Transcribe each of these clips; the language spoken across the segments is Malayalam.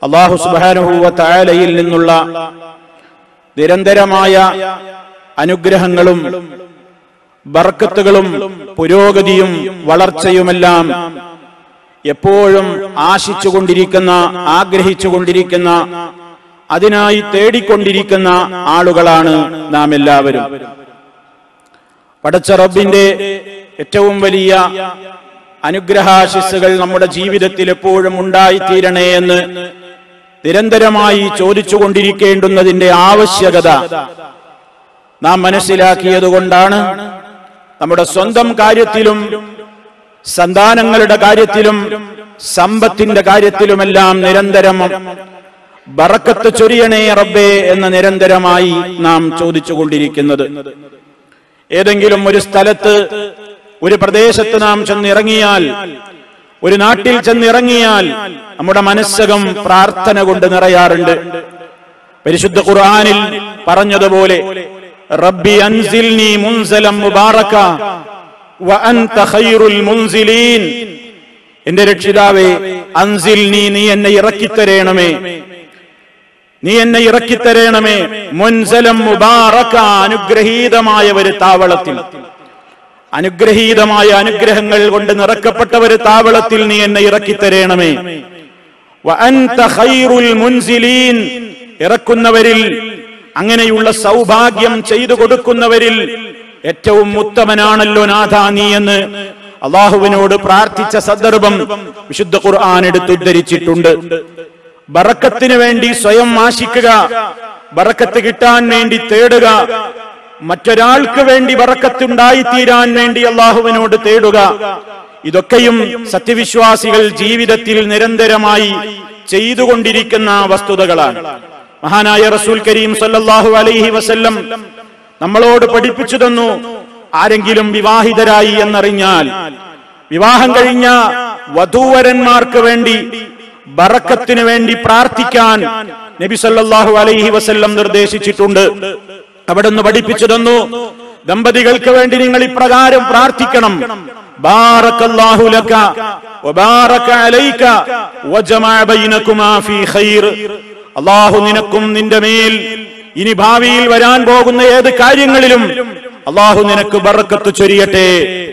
അള്ളാഹു സുബാനുഹൂവ താലയിൽ നിന്നുള്ള നിരന്തരമായ അനുഗ്രഹങ്ങളും ബർക്കത്തുകളും പുരോഗതിയും വളർച്ചയുമെല്ലാം എപ്പോഴും ആശിച്ചുകൊണ്ടിരിക്കുന്ന ആഗ്രഹിച്ചുകൊണ്ടിരിക്കുന്ന അതിനായി തേടിക്കൊണ്ടിരിക്കുന്ന ആളുകളാണ് നാം എല്ലാവരും പടച്ച റബ്ബിന്റെ ഏറ്റവും വലിയ അനുഗ്രഹാശിസ്സുകൾ നമ്മുടെ ജീവിതത്തിൽ എപ്പോഴും ഉണ്ടായിത്തീരണേ എന്ന് നിരന്തരമായി ചോദിച്ചുകൊണ്ടിരിക്കേണ്ടുന്നതിന്റെ ആവശ്യകത നാം മനസ്സിലാക്കിയതുകൊണ്ടാണ് നമ്മുടെ സ്വന്തം കാര്യത്തിലും സന്താനങ്ങളുടെ കാര്യത്തിലും സമ്പത്തിന്റെ കാര്യത്തിലുമെല്ലാം നിരന്തരം ബറക്കത്ത് ചൊരിയണേ റബ്ബേ എന്ന് നിരന്തരമായി നാം ചോദിച്ചുകൊണ്ടിരിക്കുന്നത് ഏതെങ്കിലും ഒരു സ്ഥലത്ത് ഒരു പ്രദേശത്ത് നാം ചെന്നിറങ്ങിയാൽ ഒരു നാട്ടിൽ ചെന്നിറങ്ങിയാൽ നമ്മുടെ മനസ്സകം പ്രാർത്ഥന കൊണ്ട് നിറയാറുണ്ട് പരിശുദ്ധ ഖുർആനിൽ പറഞ്ഞതുപോലെ റബ്ബി അൻസിൽനി മുൻസലം മുബാറക വ അൻത ഖൈറുൽ മുൻസിലീൻ എന്റെ രക്ഷിതാവേ അൻസിൽനി നീ എന്നെ ഇറക്കിത്തരേണമേ നീ എന്നെ ഇറക്കിത്തരേണമേ മുൻസലം മുബാറക അനുഗ്രഹീതമായ ഒരു താവളത്തിൽ അനുഗ്രഹീതമായ അനുഗ്രഹങ്ങൾ കൊണ്ട് നിറക്കപ്പെട്ട ഒരു താവളത്തിൽ നീ എന്നെ ഇറക്കിത്തരേണമേ വ അൻത ഖൈറുൽ മുൻസിലീൻ ഇറക്കുന്നവരിൽ അങ്ങനെയുള്ള സൗഭാഗ്യം ചെയ്തു കൊടുക്കുന്നവരിൽ ഏറ്റവും ഉത്തമനാണല്ലോ നാഥ നീ എന്ന് അള്ളാഹുവിനോട് പ്രാർത്ഥിച്ച സന്ദർഭം വിശുദ്ധ ഖുർആൻ എടുത്തുദ്ധരിച്ചിട്ടുണ്ട് ബറക്കത്തിന് വേണ്ടി സ്വയം ആശിക്കുക ബറക്കത്ത് കിട്ടാൻ വേണ്ടി തേടുക മറ്റൊരാൾക്ക് വേണ്ടി ബറക്കത്തുണ്ടായിത്തീരാൻ വേണ്ടി അള്ളാഹുവിനോട് തേടുക ഇതൊക്കെയും സത്യവിശ്വാസികൾ ജീവിതത്തിൽ നിരന്തരമായി ചെയ്തുകൊണ്ടിരിക്കുന്ന വസ്തുതകളാണ് മഹാനായ റസൂൽ കരീം സല്ലല്ലാഹു അലൈഹി വസല്ലം നമ്മളോട് പഠിപ്പിച്ചു തന്നു ആരെങ്കിലും വിവാഹിതരായി എന്നറിഞ്ഞാൽ വിവാഹം കഴിഞ്ഞ വധൂവരന്മാർക്ക് വേണ്ടി ബറക്കത്തിന് വേണ്ടി പ്രാർത്ഥിക്കാൻ നബി സല്ലല്ലാഹു അലൈഹി വസല്ലം നിർദ്ദേശിച്ചിട്ടുണ്ട് അവിടുന്ന് പഠിപ്പിച്ചു തന്നു ദമ്പതികൾക്ക് വേണ്ടി നിങ്ങൾ ഇപ്രകാരം പ്രാർത്ഥിക്കണം ബാറക്കല്ലാഹു ലക വബാറക അലൈക വജമഅ ബൈനകുമാ ഫീ ഖൈർ അല്ലാഹു നിനക്കും നിന്റെ മേൽ ഇനി ഭാവിയിൽ വരാൻ പോകുന്ന ഏത് കാര്യങ്ങളിലും അല്ലാഹു നിനക്ക് ബറക്കത്ത് ചൊരിയട്ടെ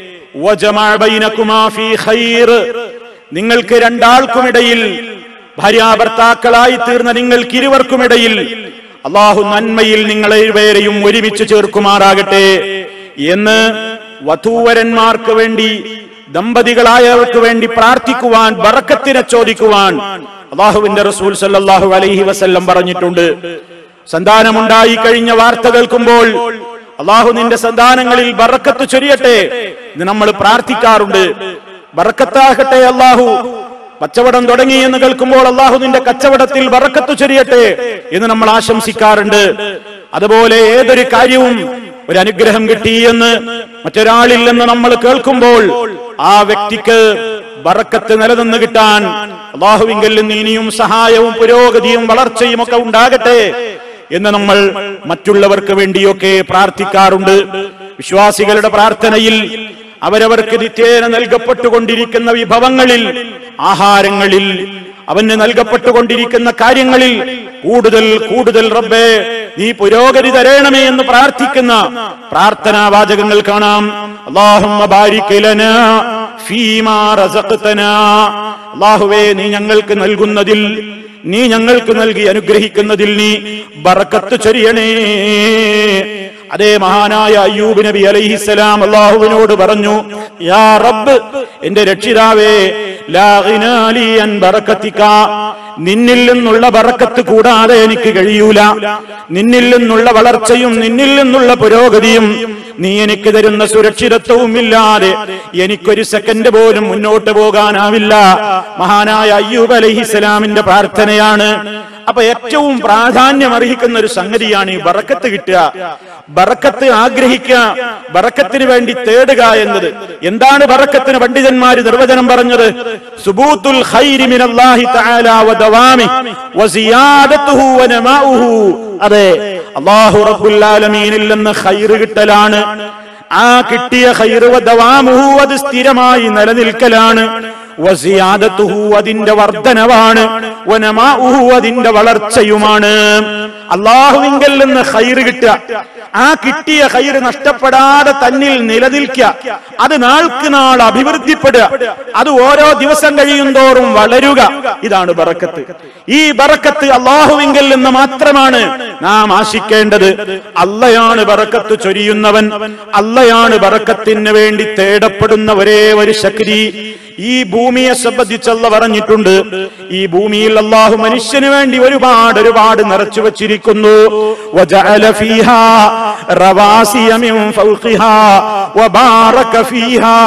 വജമഅ ബൈനകുമാ ഫീ ഖൈർ നിങ്ങൾക്ക് രണ്ടാൾക്കുമിടയിൽ ഭാര്യാഭർത്താക്കളായി തീർന്ന നിങ്ങൾക്ക് ഇരുവർക്കുമിടയിൽ അള്ളാഹു നന്മയിൽ നിങ്ങളെ വേരെയും ഒരുമിച്ച് ചേർക്കുമാറാകട്ടെ എന്ന് വധൂവരന്മാർക്ക് വേണ്ടി ദമ്പതികളായവർക്ക് വേണ്ടി പ്രാർത്ഥിക്കുവാൻ ബറക്കത്തിനെ ചോദിക്കുവാൻ അള്ളാഹുവിന്റെ റസൂൽ സല്ലല്ലാഹു അലൈഹി വസല്ലം പറഞ്ഞിട്ടുണ്ട് സന്താനമുണ്ടായി കഴിഞ്ഞ വാർത്ത കേൾക്കുമ്പോൾ അള്ളാഹു നിന്റെ സന്താനങ്ങളിൽ ബറക്കത്ത് ചൊരിയട്ടെ ഇത് നമ്മൾ പ്രാർത്ഥിക്കാറുണ്ട് ബറക്കത്താകട്ടെ അള്ളാഹു കച്ചവടം തുടങ്ങി എന്ന് കേൾക്കുമ്പോൾ അള്ളാഹു നിന്റെ കച്ചവടത്തിൽ ബറക്കത്ത് ചൊരിയട്ടെ എന്ന് നമ്മൾ ആശംസിക്കാറുണ്ട് അതുപോലെ ഏതൊരു കാര്യവും ഒരു അനുഗ്രഹം കിട്ടി എന്ന് മറ്റൊരാളിൽ നിന്ന് നമ്മൾ കേൾക്കുമ്പോൾ ആ വ്യക്തിക്ക് ബറക്കത്ത് നിലനിന്ന് കിട്ടാൻ അള്ളാഹുവിങ്കിൽ നിന്ന് ഇനിയും സഹായവും പുരോഗതിയും വളർച്ചയും ഒക്കെ ഉണ്ടാകട്ടെ എന്ന് നമ്മൾ മറ്റുള്ളവർക്ക് വേണ്ടിയൊക്കെ പ്രാർത്ഥിക്കാറുണ്ട് വിശ്വാസികളുടെ പ്രാർത്ഥനയിൽ അവരവർക്ക് നിത്യേന നൽകപ്പെട്ടുകൊണ്ടിരിക്കുന്ന വിഭവങ്ങളിൽ ആഹാരങ്ങളിൽ അവന് നൽകപ്പെട്ടുകൊണ്ടിരിക്കുന്ന കാര്യങ്ങളിൽ കൂടുതൽ കൂടുതൽ റബ്ബേ നീ പുരോഗതി തരേണമേ എന്ന് പ്രാർത്ഥിക്കുന്ന പ്രാർത്ഥനാ വാചകങ്ങൾ കാണാം അല്ലാഹുമ്മ ബാരിക് ലനാ ഫീമാ റസഖ്തനാ അല്ലാഹുവേ നീ ഞങ്ങൾക്ക് നൽകുന്നതിൽ നീ ഞങ്ങൾക്ക് നൽകി അനുഗ്രഹിക്കുന്നതിൽ നീ ബറക്കത്ത് ചൊരിയണേ അതേ മഹാനായ അയ്യൂബ് നബി അലൈഹിസ്സലാം അള്ളാഹുവിനോട് പറഞ്ഞു യാ റബ്ബ് എന്റെ രക്ഷിതാവേ ലാ ഗിനാലി അൻ ബറക്കത്തിക നിന്നിൽ നിന്നുള്ള ബറക്കത്ത് കൂടാതെ എനിക്ക് കഴിയൂല നിന്നിൽ നിന്നുള്ള വളർച്ചയും നിന്നിൽ നിന്നുള്ള പുരോഗതിയും നീ എനിക്ക് തരുന്ന സുരക്ഷിതത്വവും ഇല്ലാതെ എനിക്കൊരു സെക്കൻഡ് പോലും മുന്നോട്ട് പോകാനാവില്ല മഹാനായ അയ്യൂബ് അലൈഹിസ്സലാമിന്റെ പ്രാർത്ഥനയാണ് അപ്പൊ ഏറ്റവും പ്രാധാന്യം അർഹിക്കുന്ന ഒരു സംഗതിയാണ് ഈ ബറക്കത്ത് കിട്ടുക ബറക്കത്ത് ആഗ്രഹിക്കുക ബറക്കത്തിന് വേണ്ടി തേടുക എന്നത് എന്താണ് ബറക്കത്തിന് പണ്ഡിതന്മാര് നിർവചനം പറഞ്ഞത് സുബൂത്തുൽ ഖൈരി മിനല്ലാഹി തആല വ ദവാമി വ സിയാദത്തുഹു വ നമാഉഹു അതെ അല്ലാഹു റബ്ബുൽ ആലമീനിൽ നിന്ന് ഖൈർ കിട്ടലാണ് ആ കിട്ടിയ ഖൈർ വ ദവാമുഹു അത് സ്ഥിരമായി നിലനിൽക്കലാണ് വസിയാദത്തുഹു അതിന്റെ വർധനവാണ് വനമാഉഹു അതിന്റെ വളർച്ചയുമാണ് അള്ളാഹുവിങ്കൽ നിന്ന് ഹൈറ് കിട്ടുക ആ കിട്ടിയ ഹൈറ് നഷ്ടപ്പെടാതെ തന്നിൽ നിലനിൽക്കുക അത് നാൾക്ക് നാൾ അഭിവൃദ്ധിപ്പെടുക അത് ഓരോ ദിവസം കഴിയും തോറും വളരുക ഇതാണ് ബറക്കത്ത് ഈ ബറക്കത്ത് അള്ളാഹുവിങ്കൽ നിന്ന് മാത്രമാണ് നാം ആശിക്കേണ്ടത് അല്ലയാണ് ബറക്കത്ത് ചൊരിയുന്നവൻ അല്ലയാണ് ബറക്കത്തിന് വേണ്ടി തേടപ്പെടുന്ന ഒരേ ഒരു ശക്തി ഈ ഭൂമിയെ സംബന്ധിച്ചല്ല പറഞ്ഞിട്ടുണ്ട് ഈ ഭൂമിയിൽ അള്ളാഹു മനുഷ്യന് വേണ്ടി ഒരുപാട് ഒരുപാട് നിറച്ചു വച്ചിരിക്കുന്നു وجعل فيها رواسي من فوقها وبارك فيها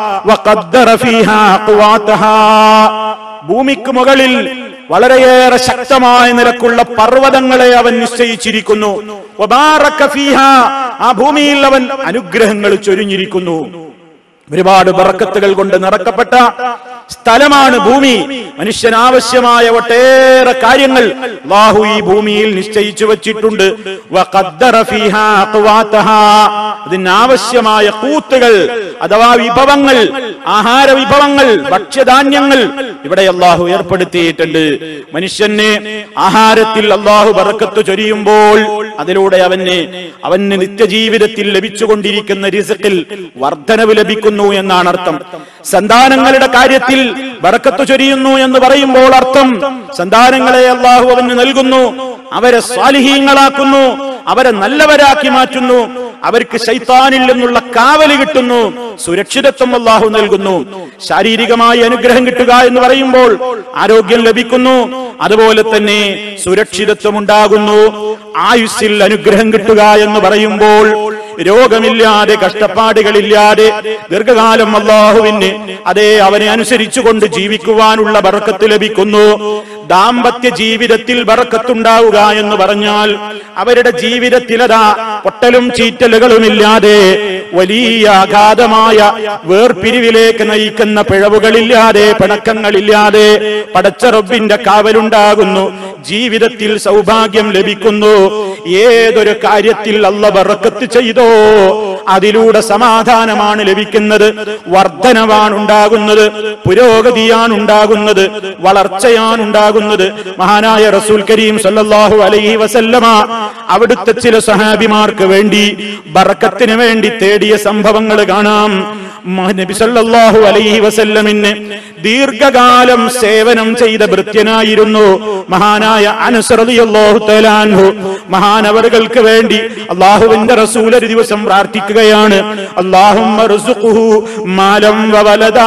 وقدر فيها قواتها ഭൂമിക്ക് മുകളിൽ വളരെയേറെ ശക്തമായ നിലക്കുള്ള പർവ്വതങ്ങളെ അവൻ നിശ്ചയിച്ചിരിക്കുന്നു വബാറക ഫീഹാ. ആ ഭൂമിയിൽ അവൻ അനുഗ്രഹങ്ങൾ ചൊരിഞ്ഞിരിക്കുന്നു ഒരുപാട് ബറക്കത്തുകൾ കൊണ്ട് നിറക്കപ്പെട്ട സ്ഥലമാണ് ഭൂമി മനുഷ്യന് ആവശ്യമായ ഒട്ടേറെ കാര്യങ്ങൾ അല്ലാഹു ഈ ഭൂമിയിൽ നിശ്ചയിച്ചു വച്ചിട്ടുണ്ട് വഖദ്ദറ ഫീഹാ ഖുവാതഹാ. അതിനാവശ്യമായ കൂത്തുകൾ അഥവാ വിഭവങ്ങൾ ആഹാര വിഭവങ്ങൾ ഭക്ഷ്യധാന്യങ്ങൾ ഇവിടെ അള്ളാഹു ഏർപ്പെടുത്തിയിട്ടുണ്ട് മനുഷ്യന് ആഹാരത്തിൽ അള്ളാഹു ബറക്കത്ത് ചൊരിയുമ്പോൾ അതിലൂടെ അവന് അവന് നിത്യജീവിതത്തിൽ ലഭിച്ചുകൊണ്ടിരിക്കുന്ന റിസക്കിൽ വർധനവ് ലഭിക്കുന്നു എന്നാണ് അർത്ഥം സന്താനങ്ങളുടെ കാര്യത്തിൽ ബറക്കത്ത് ചൊരിയുന്നു എന്ന് പറയുമ്പോൾ അർത്ഥം സന്താനങ്ങളെ അള്ളാഹു അവന് നൽകുന്നു അവരെ സ്വാലിഹീങ്ങളാക്കുന്നു അവരെ നല്ലവരാക്കി മാറ്റുന്നു അവർക്ക് ശൈത്താനിൽ നിന്നുള്ള കാവല് കിട്ടുന്നു സുരക്ഷിതത്വം അള്ളാഹു നൽകുന്നു ശാരീരികമായി അനുഗ്രഹം കിട്ടുക എന്ന് പറയുമ്പോൾ ആരോഗ്യം ലഭിക്കുന്നു അതുപോലെ തന്നെ സുരക്ഷിതത്വം ഉണ്ടാകുന്നു ആയുസ്സിൽ അനുഗ്രഹം കിട്ടുക എന്ന് പറയുമ്പോൾ രോഗമില്ലാതെ കഷ്ടപ്പാടുകളില്ലാതെ ദീർഘകാലം അള്ളാഹുവിന് അതേ അവനെ അനുസരിച്ചുകൊണ്ട് ജീവിക്കുവാനുള്ള ബറക്കത്ത് ലഭിക്കുന്നു ദാമ്പത്യ ജീവിതത്തിൽ ബറക്കത്തുണ്ടാവുക എന്ന് പറഞ്ഞാൽ അവരുടെ ജീവിതത്തിലതാ പൊട്ടലും ചീറ്റലുകളുമില്ലാതെ വലിയ അഗാധമായ വേർപിരിവിലേക്ക് നയിക്കുന്ന പിഴവുകളില്ലാതെ പിണക്കങ്ങളില്ലാതെ പടച്ച റബ്ബിന്റെ കാവലുണ്ടാകുന്നു ജീവിതത്തിൽ സൗഭാഗ്യം ലഭിക്കുന്നു ഏതൊരു കാര്യത്തിൽ അല്ല ബറക്കത്ത് ചെയ്തോ അതിലൂടെ സമാധാനമാണ് ലഭിക്കുന്നത് വർധനവാണ് ഉണ്ടാകുന്നത് പുരോഗതിയാണ് ഉണ്ടാകുന്നത് വളർച്ചയാണ് ഉണ്ടാകുന്നത് മഹാനായ റസൂൽ കരീം സല്ലല്ലാഹു അലൈഹി വസല്ലമ അവിടുത്തെ ചില സഹാബിമാർക്ക് വേണ്ടി ബറക്കത്തിന് വേണ്ടി തേടിയ സംഭവങ്ങൾ കാണാം മഹ- നബി സല്ലല്ലാഹു അലൈഹി വസല്ലമിന് ദീർഘകാലം സേവനം ചെയ്ത ഭൃത്യനായിരുന്നു മഹാനായ അനസ് റളിയല്ലാഹു തആല അൻഹു മഹാനവറുകൾക്ക് വേണ്ടി അള്ളാഹുവിന്റെ റസൂൽ ഒരു ദിവസം പ്രാർത്ഥിക്കുകയാണ് അല്ലാഹുമ്മ ർസുഖുഹു മാലം വവലദാ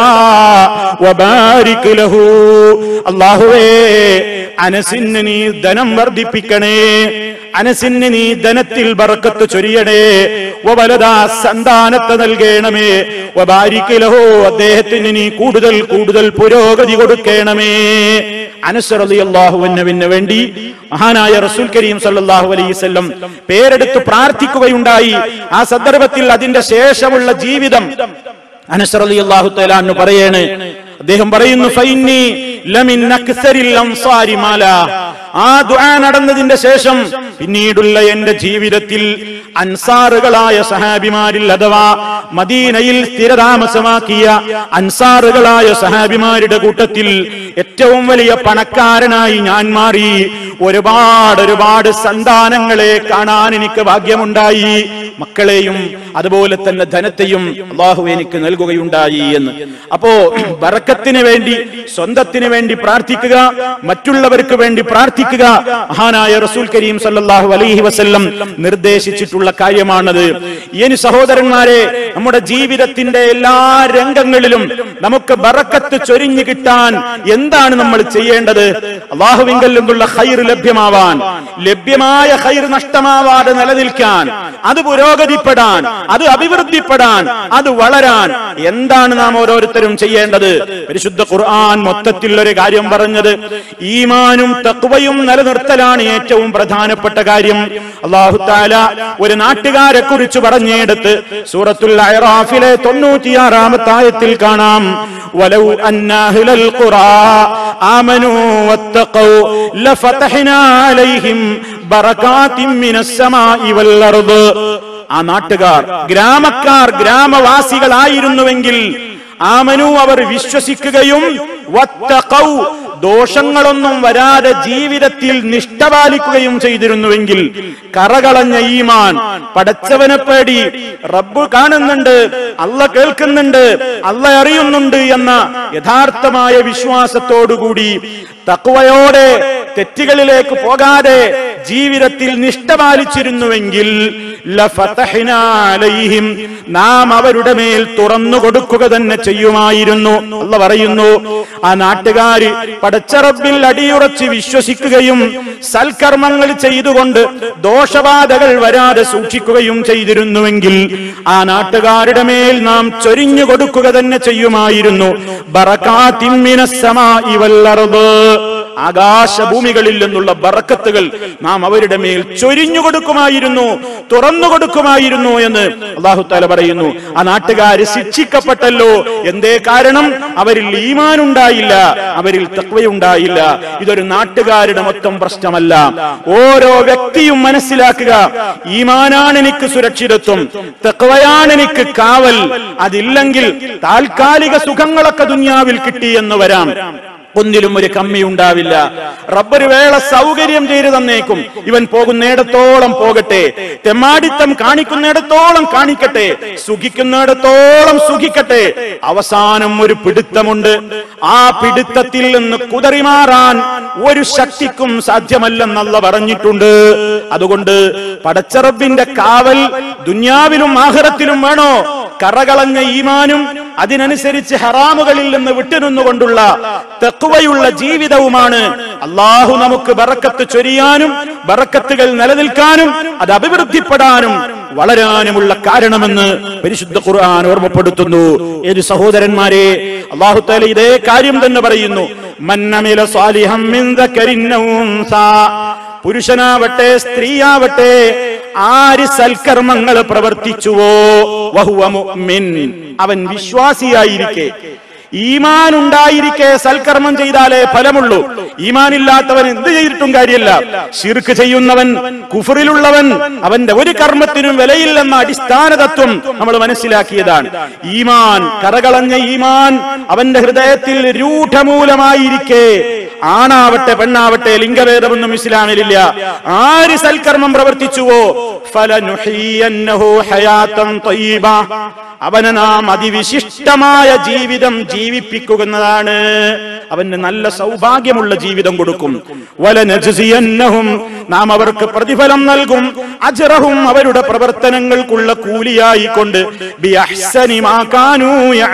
വബാരിക് ലഹു അല്ലാഹുവേ അനസിന് നീ ധനം വർദ്ധിപ്പിക്കണേ അനസിന് നീ ധനത്തിൽ ബറക്കത്ത് ചൊരിയണേ വലതാ സന്താനത്തെ നൽകണമേ വബാരിക്കലഹോ അദ്ദേഹത്തിന് നീ കൂടുതൽ കൂടുതൽ പുരോഗതി കൊടുക്കണമേ അനസറലി അള്ളാഹുവിന് വേണ്ടി മഹാനായ റസൂൽ കരീം സല്ലല്ലാഹു അലൈഹി വസല്ലം പേരെടുത്ത് പ്രാർത്ഥിക്കുകയുണ്ടായി ആ സന്ദർഭത്തിൽ അതിന്റെ ശേഷമുള്ള ജീവിതം അനസറലി അള്ളാഹു തലാന്ന് പറയാണ് അദ്ദേഹം പറയുന്നു ഫൈന്നി ലമിൻ അക്സരിൽ അൻസാരി മാല ആ ദുആ നടന്നതിന്റെ ശേഷം പിന്നീടുള്ള എന്റെ ജീവിതത്തിൽ അൻസാറുകളായ സഹാബിമാരിൽ അഥവാ മദീനയിൽ സ്ഥിരതാമസമാക്കിയ അൻസാറുകളായ സഹാബിമാരുടെ കൂട്ടത്തിൽ ഏറ്റവും വലിയ പണക്കാരനായി ഞാൻ മാറി ഒരുപാട് ഒരുപാട് സന്താനങ്ങളെ കാണാൻ എനിക്ക് ഭാഗ്യമുണ്ടായി മക്കളെയും അതുപോലെ തന്നെ ധനത്തെയും അള്ളാഹു എനിക്ക് നൽകുകയുണ്ടായി എന്ന് അപ്പോ ബറക്കത്തിന് വേണ്ടി സ്വന്തത്തിന് വേണ്ടി പ്രാർത്ഥിക്കുക മറ്റുള്ളവർക്ക് വേണ്ടി പ്രാർത്ഥിക്കുക മഹാനായ റസൂൽ കരീം സല്ലല്ലാഹു അലൈഹി വസല്ലം നിർദ്ദേശിച്ചിട്ടുള്ള കാര്യമാണത് ഇനി സഹോദരന്മാരെ നമ്മുടെ ജീവിതത്തിന്റെ എല്ലാ രംഗങ്ങളിലും നമുക്ക് ബറക്കത്ത് ചൊരിഞ്ഞു കിട്ടാൻ എന്താണ് നമ്മൾ ചെയ്യേണ്ടത് അള്ളാഹുവിങ്കൽ നിന്നുള്ള ഹൈർ ലഭ്യമാവാൻ ലഭ്യമായ ഹൈർ നഷ്ടമാവാതെ നിലനിൽക്കാൻ അത് പുരോഗതിപ്പെടാൻ അത് അഭിവൃദ്ധിപ്പെടാൻ അത് വളരാൻ എന്താണ് നാം ഓരോരുത്തരും ചെയ്യേണ്ടത് പരിശുദ്ധ ഖുർആൻ മൊത്തത്തിൽ ഒരു കാര്യം പറഞ്ഞത് ഈമാനും തക്വയും നിലനിർത്തലാണ് ഏറ്റവും പ്രധാനപ്പെട്ട കാര്യം അള്ളാഹു താല ഒരു നാട്ടുകാരെ കുറിച്ച് പറഞ്ഞെടുത്ത് സൂറത്തുൽ അയറാഫിലെ തൊണ്ണൂറ്റിയാറാമത്തെ ആയത്തിൽ കാണാം വലൗ അന്നഹുലൽ ഖുറാ ആമനു വത്തഖൗ ലഫതഹ്നാ അലൈഹിം ബറകാത്തിൻ മിനസ് സമാഇ വൽ അർദ് ആ നാട്ടുകാർ ഗ്രാമക്കാർ ഗ്രാമവാസികളായിരുന്നുവെങ്കിൽ ആമനു അവർ വിശ്വസിക്കുകയും വത്തഖൗ ദോഷങ്ങളൊന്നും വരാതെ ജീവിതത്തിൽ നിഷ്ഠ പാലിക്കുകയും ചെയ്തിരുന്നുവെങ്കിൽ കറകളഞ്ഞ ഈമാൻ പടച്ചവനെ പേടി റബ്ബ് കാണുന്നുണ്ട് അല്ല കേൾക്കുന്നുണ്ട് അല്ല അറിയുന്നുണ്ട് എന്ന യഥാർത്ഥമായ വിശ്വാസത്തോടുകൂടി തക്വയോടെ തെറ്റുകളിലേക്ക് പോകാതെ ജീവിതത്തിൽ നിഷ്ഠ പാലിച്ചിരുന്നുവെങ്കിൽ ലഫതഹ്നാ അലൈഹിം നാം അവരുടെ മേൽ തുറന്നു കൊടുക്കുക തന്നെ ചെയ്യുമായിരുന്നു അല്ല പറയുന്നു ആ നാട്ടുകാര് പടച്ചറബിൽ അടിയുറച്ച് വിശ്വസിക്കുകയും സൽക്കർമ്മങ്ങൾ ചെയ്തുകൊണ്ട് ദോഷബാധകൾ വരാതെ സൂക്ഷിക്കുകയും ചെയ്തിരുന്നുവെങ്കിൽ ആ നാട്ടുകാരുടെ മേൽ നാം ചൊരിഞ്ഞു കൊടുക്കുക തന്നെ ചെയ്യുമായിരുന്നു ബറകാത്തിമ്മിനസ്സമാഇ വല്ലർദ് ആകാശഭൂമികളിൽ നിന്നുള്ള ബറക്കത്തുകൾ നാം അവരുടെ മേൽ ചൊരിഞ്ഞു കൊടുക്കുമായിരുന്നു തുറന്നു കൊടുക്കുമായിരുന്നു എന്ന് അള്ളാഹു താല പറയുന്നു ആ നാട്ടുകാര് ശിക്ഷിക്കപ്പെട്ടല്ലോ എന്തേ കാരണം അവരിൽ ഈമാൻ ഉണ്ടായില്ല അവരിൽ തക്വയുണ്ടായില്ല ഇതൊരു നാട്ടുകാരുടെ മൊത്തം പ്രശ്നമല്ല ഓരോ വ്യക്തിയും മനസ്സിലാക്കുക ഈമാനാണ് എനിക്ക് സുരക്ഷിതത്വം തക്വയാണ് എനിക്ക് കാവൽ അതില്ലെങ്കിൽ താൽക്കാലിക സുഖങ്ങളൊക്കെ ദുന്യാവിൽ കിട്ടി എന്ന് വരാം ഒന്നിലും ഒരു കമ്മി ഉണ്ടാവില്ല റബ്ബൊരു വേള സൗകര്യം ചെയ്തു തന്നേക്കും ഇവൻ പോകുന്നിടത്തോളം പോകട്ടെ തെമ്മാടിത്തം കാണിക്കുന്നിടത്തോളം കാണിക്കട്ടെ സുഖിക്കുന്നിടത്തോളം സുഖിക്കട്ടെ അവസാനം ഒരു പിടുത്തമുണ്ട് ആ പിടുത്തത്തിൽ നിന്ന് കുതറിമാറാൻ ഒരു ശക്തിക്കും സാധ്യമല്ലെന്നല്ല പറഞ്ഞിട്ടുണ്ട് അതുകൊണ്ട് പടച്ചറബിന്റെ കാവൽ ദുന്യാവിലും ആഹ്റത്തിലും വേണോ കറകളഞ്ഞ ഈമാനും അതിനനുസരിച്ച് ഹറാമുകളിൽ നിന്ന് വിട്ടുനിന്നുകൊണ്ടുള്ള തെക്കുവയുള്ള ജീവിതവുമാണ് അള്ളാഹു നമുക്ക് ബറക്കത്ത് ചൊരിയാനും ബറക്കത്തുകൾ നിലനിൽക്കാനും അത് അഭിവൃദ്ധിപ്പെടാനും വളരാനുമുള്ള കാരണമെന്ന് പരിശുദ്ധ ഖുർആൻ ഓർമ്മപ്പെടുത്തുന്നു ഏത് സഹോദരന്മാരെ അള്ളാഹു താല ഇതേ കാര്യം തന്നെ പറയുന്നു മന്നമില സ്വാലിഹം മിൻ ദക്കരിൻ ഔ ഉൻസാ. പുരുഷനാവട്ടെ സ്ത്രീയാവട്ടെ ആര് സൽക്കർമ്മങ്ങൾ പ്രവർത്തിച്ചുവോ വഹുവ മുഅ്മിൻ അവൻ വിശ്വാസിയായിരിക്കെ ഈമാൻ ഉണ്ടായിരിക്കെ സൽക്കർമ്മം ചെയ്താലേ ഫലമുള്ളൂ ഈമാൻ ഇല്ലാത്തവൻ എന്ത് ചെയ്തിട്ടും കാര്യമില്ല ശിർക്ക് ചെയ്യുന്നവൻ കുഫറിലുള്ളവൻ അവന്റെ ഒരു കർമ്മത്തിനും വിലയില്ലെന്ന അടിസ്ഥാന തത്വം നമ്മൾ മനസ്സിലാക്കിയതാണ് ഈമാൻ കറകളഞ്ഞ ഈമാൻ അവന്റെ ഹൃദയത്തിൽ രൂഢമൂലമായിരിക്കെ ആണാവട്ടെ പെണ്ണാവട്ടെ ലിംഗഭേദമൊന്നും ഇസ്ലാമിലില്ല ആര് സൽക്കർമ്മം പ്രവർത്തിച്ചുവോ ഫലനുഹിയന്നഹു ഹയാത്തൻ ത്വയ്യിബ. അവന് നാം അതിവിശിഷ്ടമായ ജീവിതം ജീവിപ്പിക്കുന്നതാണ് അവന് നല്ല സൗഭാഗ്യമുള്ള ജീവിതം കൊടുക്കും വലനജ്സിയന്നഹും നാം അവർക്ക് പ്രതിഫലം നൽകും അജ്റഹും അവരുടെ പ്രവർത്തനങ്ങൾക്കുള്ള കൂലിയായിക്കൊണ്ട് ബിഅഹ്സനി മാ കാനൂ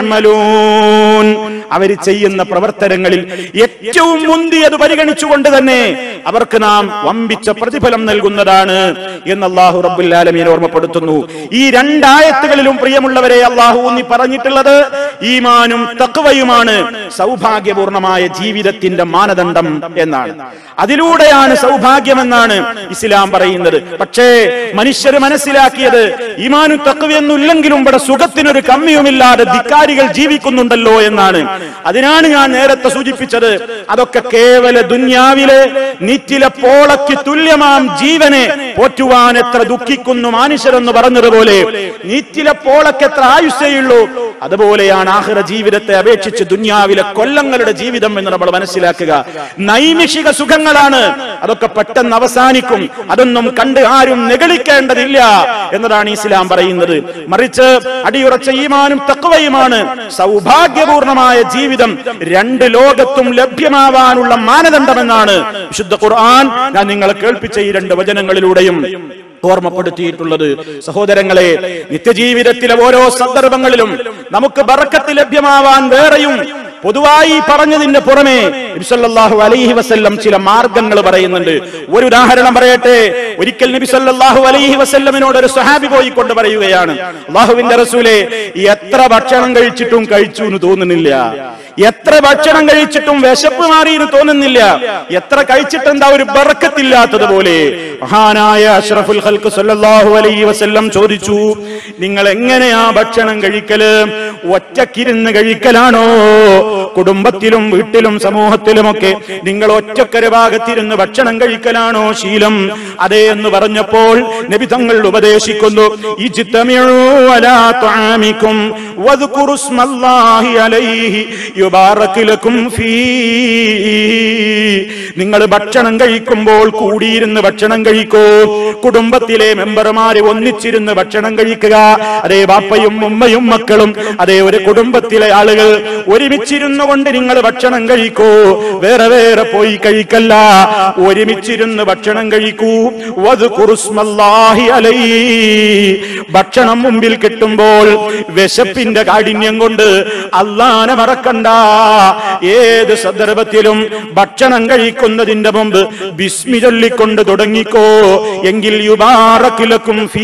യഅമലൂൻ അവർ ചെയ്യുന്ന പ്രവർത്തനങ്ങളിൽ ഏറ്റവും മുന്തിയത് പരിഗണിച്ചുകൊണ്ട് തന്നെ അവർക്ക് നാം വമ്പിച്ച പ്രതിഫലം നൽകുന്നതാണ് എന്ന് അള്ളാഹു റബ്ബുൽ ആലമീൻ ഓർമ്മപ്പെടുത്തുന്നു ഈ രണ്ടായത്തുകളിലും പ്രിയമുള്ളവരെ അള്ളാഹു ഊന്നി പറഞ്ഞിട്ടുള്ളത് ഈമാനും തക്വയുമാണ് സൗഭാഗ്യപൂർണമായ ജീവിതത്തിന്റെ മാനദണ്ഡം എന്നാണ് അതിലൂടെയാണ് സൗഭാഗ്യമെന്നാണ് ഇസ്ലാം പറയുന്നത് പക്ഷേ മനുഷ്യർ മനസ്സിലാക്കിയത് ഈമാനും തക്വയൊന്നും ഇല്ലെങ്കിലും ഇവിടെ സുഖത്തിനൊരു കമ്മിയുമില്ലാതെ ധിക്കാരികൾ ജീവിക്കുന്നുണ്ടല്ലോ എന്നാണ് അതിനാണ് ഞാൻ നേരത്തെ സൂചിപ്പിച്ചത് അതൊക്കെ കേവല ദുന്യാവിലെ നിറ്റിലെ പോളയ്ക്ക് തുല്യമാം ജീവനെ പോറ്റുവാൻ എത്ര ദുഃഖിക്കുന്നു മനുഷ്യരെന്ന് പറഞ്ഞതുപോലെ നീറ്റിലെ പോളയ്ക്ക് എത്ര ആയുസ്സേയുള്ളൂ അതുപോലെയാണ് ആഹ്റ ജീവിതത്തെ അപേക്ഷിച്ച് ദുന്യാവിലെ കൊല്ലങ്ങളുടെ ജീവിതം എന്ന് നമ്മൾ മനസ്സിലാക്കുക നൈമിഷിക സുഖങ്ങളാണ് അതൊക്കെ പെട്ടെന്ന് അവസാനിക്കും അതൊന്നും കണ്ട് ആരും നെഗളിക്കേണ്ടതില്ല എന്നതാണ് ഇസ്ലാം പറയുന്നത് മറിച്ച് അടിയുറച്ച ഈമാനും തക്വയുമാണ് സൗഭാഗ്യപൂർണമായ ജീവിതം രണ്ട് ലോകത്തും ലഭ്യമാവാനുള്ള മാനദണ്ഡമെന്നാണ് വിശുദ്ധ ഖുർആൻ ഞാൻ നിങ്ങളെ കേൾപ്പിച്ച ഈ രണ്ട് വചനങ്ങളിലൂടെയും ഓർമ്മപ്പെടുത്തിയിട്ടുള്ളത് സഹോദരങ്ങളെ നിത്യജീവിതത്തിലെ ഓരോ സന്ദർഭങ്ങളിലും നമുക്ക് ബറക്കത്ത് ലഭ്യമാവാൻ വേറെയും പൊതുവായി പറഞ്ഞതിന്റെ പുറമെ നബി സല്ലല്ലാഹു അലൈഹി വസല്ലം ചില മാർഗങ്ങൾ പറയുന്നുണ്ട് ഒരു ഉദാഹരണം പറയട്ടെ ഒരിക്കൽ നബി സല്ലല്ലാഹു അലൈഹി വസല്ലമിനോട് ഒരു സ്വഹാബി പോയിക്കൊണ്ട് പറയുകയാണ് അള്ളാഹുവിന്റെ റസൂലെ എത്ര ഭക്ഷണം കഴിച്ചിട്ടും കഴിച്ചു എന്ന് തോന്നുന്നില്ല എത്ര ഭക്ഷണം കഴിച്ചിട്ടും വിശപ്പ് മാറി എന്ന് തോന്നുന്നില്ല എത്ര കഴിച്ചിട്ടെന്താ ഒരു ബറക്കത്തില്ലാത്തതുപോലെ മഹാനായ അഷ്റഫുൽ ഖൽക്ക് സല്ലല്ലാഹു അലൈഹി വസല്ലം ചോദിച്ചു നിങ്ങൾ എങ്ങനെയാ ഭക്ഷണം കഴിക്കല് ഒറ്റക്കിരുന്ന് കഴിക്കലാണോ കുടുംബത്തിലും വീട്ടിലും സമൂഹത്തിലുമൊക്കെ നിങ്ങൾ ഒറ്റക്കര ഭാഗത്തിരുന്ന് ഭക്ഷണം കഴിക്കലാണോ ശീലം അതേ എന്ന് പറഞ്ഞപ്പോൾ നബി തങ്ങൾ ഉപദേശിക്കുന്നു ഇജ്തമിഉ അലാ തുആമിക്കും വദ്കുറു സ്മല്ലാഹി അലൈഹി യുബാറക് ലക്കും ഫീ നിങ്ങൾ ഭക്ഷണം കഴിക്കുമ്പോൾ കൂടിയിരുന്ന് ഭക്ഷണം കഴിക്കൂ കുടുംബത്തിലെ മെമ്പർമാര് ഒന്നിച്ചിരുന്ന് ഭക്ഷണം കഴിക്കുക അതേ ബാപ്പയും ഉമ്മയും മക്കളും അതേ ഒരു കുടുംബത്തിലെ ആളുകൾ ഒരുമിച്ചിരുന്നു കൊണ്ട് നിങ്ങൾ ഭക്ഷണം കഴിക്കൂ വേറെ വേറെ പോയി കഴിക്കല്ല ഒരുമിച്ചിരുന്ന് ഭക്ഷണം കഴിക്കൂ വദ്കുറുസ്മല്ലാഹി അലൈഹി ഭക്ഷണം മുമ്പിൽ കിട്ടുമ്പോൾ വിശപ്പിന്റെ കാഠിന്യം കൊണ്ട് അള്ളാനെ മറക്കണ്ട ഏത് സന്ദർഭത്തിലും ഭക്ഷണം കഴിക്കുന്നതിന്റെ മുമ്പ് ബിസ്മി ചൊല്ലിക്കൊണ്ട് തുടങ്ങിക്കോ എങ്കിൽ യുബാറക്കിലക്കും ഫീ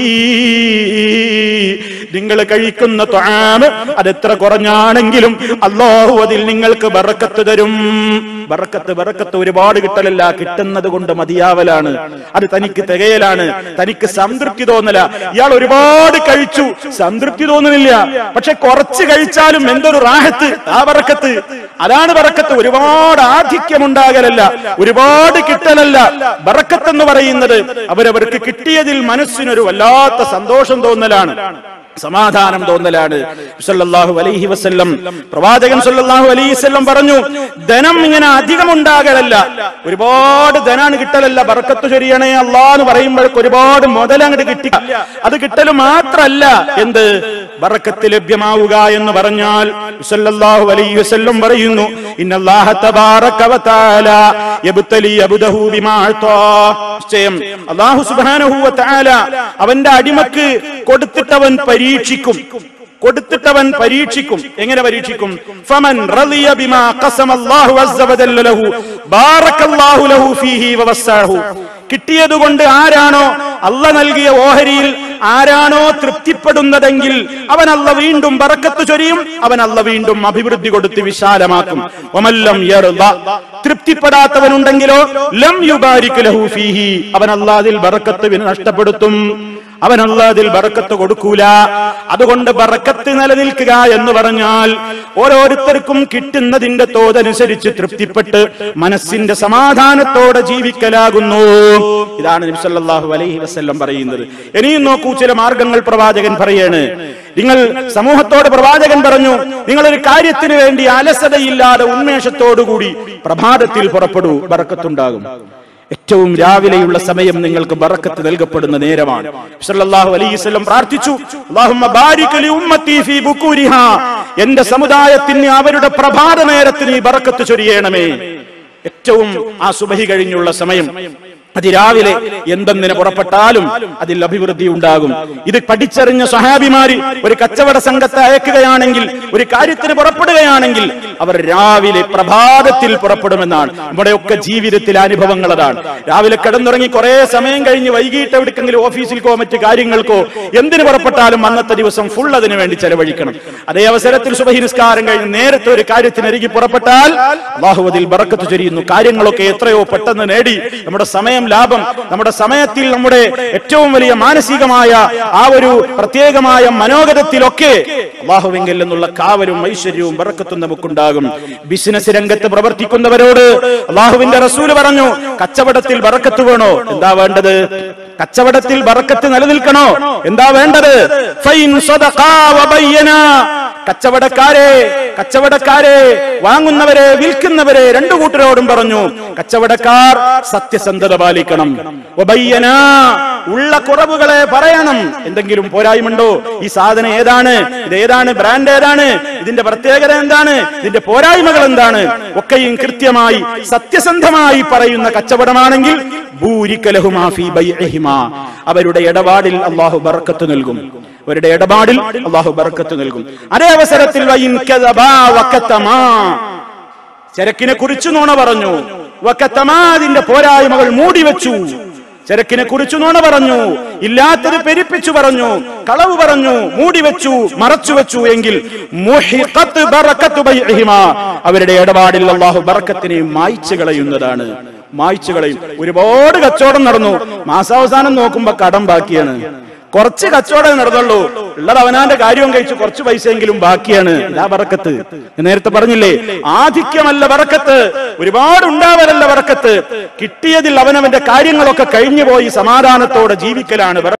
നിങ്ങൾ കഴിക്കുന്ന ത്വാമ് അതെത്ര കുറഞ്ഞാണെങ്കിലും അള്ളാഹു അതിൽ നിങ്ങൾക്ക് ബറക്കത്ത് തരും ബറക്കത്ത് ബറക്കത്ത് ഒരുപാട് കിട്ടലല്ല കിട്ടുന്നത് കൊണ്ട് മതിയാവലാണ് അത് തനിക്ക് തികയലാണ് തനിക്ക് സംതൃപ്തി തോന്നല ഇയാൾ ഒരുപാട് കഴിച്ചു സംതൃപ്തി തോന്നുന്നില്ല പക്ഷെ കുറച്ച് കഴിച്ചാലും എന്തൊരു റാഹത്ത് ആ ബറക്കത്ത് അതാണ് ബറക്കത്ത് ഒരുപാട് ആധിക്യമുണ്ടാകലല്ല ഒരുപാട് കിട്ടലല്ല ബറക്കത്ത് എന്ന് പറയുന്നത് അവരവർക്ക് കിട്ടിയതിൽ മനസ്സിനൊരു വല്ലാത്ത സന്തോഷം തോന്നലാണ് സമാധാനം തോന്നലാണ് സല്ലല്ലാഹു അലൈഹി വസല്ലം പ്രവാചകൻ സല്ലല്ലാഹു അലൈഹി വസല്ലം പറഞ്ഞു ധനം ഇങ്ങനെ അധികം ഉണ്ടാകലല്ല ഒരുപാട് ധനാണ് കിട്ടലല്ല ബർക്കത്ത് ചൊരിയണേ അല്ലാ എന്ന് പറയുമ്പോഴേക്ക് ഒരുപാട് മുതൽ അങ്ങോട്ട് കിട്ടി അത് കിട്ടൽ മാത്രല്ല എന്ത് ബറക്കത്ത് ലഭ്യമാവുക എന്ന് പറഞ്ഞാൽ സല്ലല്ലാഹു അലൈഹി വസല്ലം പറയുന്നു ഇന്നല്ലാഹ തബാറക വ തആല യബ്തലി അബ്ദഹു ബിമാ അതാ നിശ്ചയം അല്ലാഹു സുബ്ഹാനഹു വ തആല അവന്റെ അടിമക്ക് കൊടുത്തിട്ടവൻ പരീക്ഷിക്കും കൊടുത്തിട്ടവൻ പരീക്ഷിക്കും എങ്ങനെ പരീക്ഷിക്കും ഫമൻ റളിയ ബിമാ ഖസമല്ലാഹു അസ്സ വജല്ല ലഹു ബാറക്കല്ലാഹു ലഹു ഫീഹി വവസ്സഹു കിട്ടിയതുകൊണ്ട് ആരാണോ അല്ല നൽകിയ ഓഹരിയിൽ ആരാണോ തൃപ്തിപ്പെടുന്നതെങ്കിൽ അവൻ അല്ല വീണ്ടും ബറക്കത്ത് ചൊരിയും അവൻ അല്ല വീണ്ടും അഭിവൃദ്ധി കൊടുത്ത് വിശാലമാക്കും ഒമല്ലം യർദ തൃപ്തിപ്പെടാത്തവനുണ്ടെങ്കിലോ ലം യുബാരിക് ലഹു ഫീഹി അവൻ അല്ലാതിൽ ബറക്കത്ത് വിന് നഷ്ടപ്പെടുത്തും അവൻ അല്ലാതിൽ ബറക്കത്ത് കൊടുക്കൂല അതുകൊണ്ട് ബറക്കത്ത് നിലനിൽക്കുക എന്ന് പറഞ്ഞാൽ ഓരോരുത്തർക്കും കിട്ടുന്നതിന്റെ തോതനുസരിച്ച് തൃപ്തിപ്പെട്ട് മനസ്സിന്റെ സമാധാനത്തോടെ ജീവിക്കലാകുന്നു ഇതാണ് നബി സല്ലല്ലാഹു അലൈഹി വസല്ലം പറയുന്നത് ഇനിയും നോക്കൂ ചില മാർഗങ്ങൾ പ്രവാചകൻ പറയാണ് നിങ്ങൾ സമൂഹത്തോട് പ്രവാചകൻ പറഞ്ഞു നിങ്ങൾ ഒരു കാര്യത്തിന് വേണ്ടി അലസതയില്ലാതെ ഉന്മേഷത്തോടുകൂടി പ്രഭാതത്തിൽ പുറപ്പെടൂ ബറക്കത്തുണ്ടാകും ഏറ്റവും രാവിലെയുള്ള സമയം നിങ്ങൾക്ക് ബറക്കത്ത് നൽകപ്പെടുന്ന നേരമാണ് സല്ലല്ലാഹു അലൈഹി വസല്ലം പ്രാർത്ഥിച്ചു അല്ലാഹുമ്മ ബാരിക് ലി ഉമ്മത്തി ഫീ ബുകൂരിഹാ എന്റെ സമുദായത്തിന് അവരുടെ പ്രഭാത നേരത്തിന് ഈ ബറക്കത്ത് ചൊരിയണമേ ഏറ്റവും ആ സുബഹി കഴിഞ്ഞുള്ള സമയം അതിരാവിലെ എന്തെന്നിന് പുറപ്പെട്ടാലും അതിൽ അഭിവൃദ്ധി ഉണ്ടാകും ഇത് പഠിച്ചറിഞ്ഞ സഹാബിമാര് ഒരു കച്ചവട സംഘത്തെ അയക്കുകയാണെങ്കിൽ ഒരു കാര്യത്തിന് പുറപ്പെടുകയാണെങ്കിൽ അവർ രാവിലെ പ്രഭാതത്തിൽ പുറപ്പെടുമെന്നാണ് നമ്മുടെയൊക്കെ ജീവിതത്തിലെ അനുഭവങ്ങൾ അതാണ് രാവിലെ കിടന്നുറങ്ങി കുറെ സമയം കഴിഞ്ഞ് വൈകിട്ട് എവിടെക്കെങ്കിലും ഓഫീസിൽക്കോ മറ്റു കാര്യങ്ങൾക്കോ എന്തിന് പുറപ്പെട്ടാലും അന്നത്തെ ദിവസം ഫുൾ അതിനു വേണ്ടി ചെലവഴിക്കണം അതേ അവസരത്തിൽ സുബഹി നിസ്കാരം കഴിഞ്ഞ് നേരത്തെ ഒരു കാര്യത്തിനരികി പുറപ്പെട്ടാൽ അള്ളാഹു അതിൽ ബറക്കത്ത് ചൊരിയുന്നു കാര്യങ്ങളൊക്കെ എത്രയോ പെട്ടെന്ന് നേടി നമ്മുടെ സമയം ലാഭം നമ്മുടെ സമയത്തിൽ നമ്മുടെ ഏറ്റവും വലിയ മാനസികമായ ആ ഒരു പ്രത്യേകമായ മനോഗതത്തിലൊക്കെ അള്ളാഹുവിങ്കിൽ നിന്നുള്ള കാവലും ഐശ്വര്യവും ബറക്കത്തും നമുക്കുണ്ടാകും ബിസിനസ് രംഗത്ത് പ്രവർത്തിക്കുന്നവരോട് അള്ളാഹുവിന്റെ റസൂല് പറഞ്ഞു കച്ചവടത്തിൽ ബറക്കത്ത് വേണോ എന്താ വേണ്ടത് കച്ചവടത്തിൽ ബറക്കത്ത് നിലനിൽക്കണോ എന്താ വേണ്ടത് ഫൈൻ സദഖാ വബയ്യനാ. കച്ചവടക്കാരെ കച്ചവടക്കാരെ വാങ്ങുന്നവരെ വിൽക്കുന്നവരെ രണ്ടു കൂട്ടരോടും പറഞ്ഞു കച്ചവടക്കാർ സത്യസന്ധത പാലിക്കണം വബയ്യനാ. ഉള്ള കുറവുകളെ പറയണം എന്തെങ്കിലും പോരായ്മണ്ടോ ഈ സാധനം ഏതാണ് ഇത് ഏതാണ് ബ്രാൻഡ് ഏതാണ് ഇതിന്റെ പ്രത്യേകത എന്താണ് ഇതിന്റെ പോരായ്മകൾ എന്താണ് ഒക്കെയും കൃത്യമായി സത്യസന്ധമായി പറയുന്ന കച്ചവടമാണെങ്കിൽ ഭൂരിക്കലഹുമാ ഫീ ബൈഇഹിമാ. അവരുടെ ഇടപാടിൽ അള്ളാഹു ബർക്കത്ത് നൽകും അവരുടെ ഇടപാടിൽ അള്ളാഹു ബർക്കത്ത് നൽകും അതേ അവസരത്തിൽ വയിൻ കദബാ വകത്തമാ. ചരക്കിനെ കുറിച്ച് നുണ പറഞ്ഞു വക്കത്തമാ അതിന്റെ പോരായ്മകൾ മൂടി വെച്ചു ചരക്കിനെ കുറിച്ച് നുണ പറഞ്ഞു ഇല്ലാത്തത് പെരുപ്പിച്ചു പറഞ്ഞു കളവ് പറഞ്ഞു മൂടി വെച്ചു മറച്ചു വെച്ചു എങ്കിൽ മുഹിഖത്ത് ബറക്കത്തു ബൈഇഹിമാ. അവരുടെ ഇടപാടിൽ അള്ളാഹു ബറക്കത്തിനെ മായ്ച്ചു കളയുന്നതാണ് മായ്ച്ചു കളയും ഒരുപാട് കച്ചവടം നടന്നു മാസാവസാനം നോക്കുമ്പോ കടം ബാക്കിയാണ് കുറച്ച് കച്ചവടം നടന്നുള്ളൂ ഉള്ളത് അവനാന്റെ കാര്യവും കഴിച്ച് കുറച്ച് പൈസയെങ്കിലും ബാക്കിയാണ് ഇതാ ബറക്കത്ത് ഞാൻ നേരത്തെ പറഞ്ഞില്ലേ ആധിക്യമല്ല ബറക്കത്ത് ഒരുപാട് ഉണ്ടാവലല്ല ബറക്കത്ത് കിട്ടിയതിൽ അവനവന്റെ കാര്യങ്ങളൊക്കെ കഴിഞ്ഞു പോയി സമാധാനത്തോടെ ജീവിക്കലാണ് ബറക്കത്ത്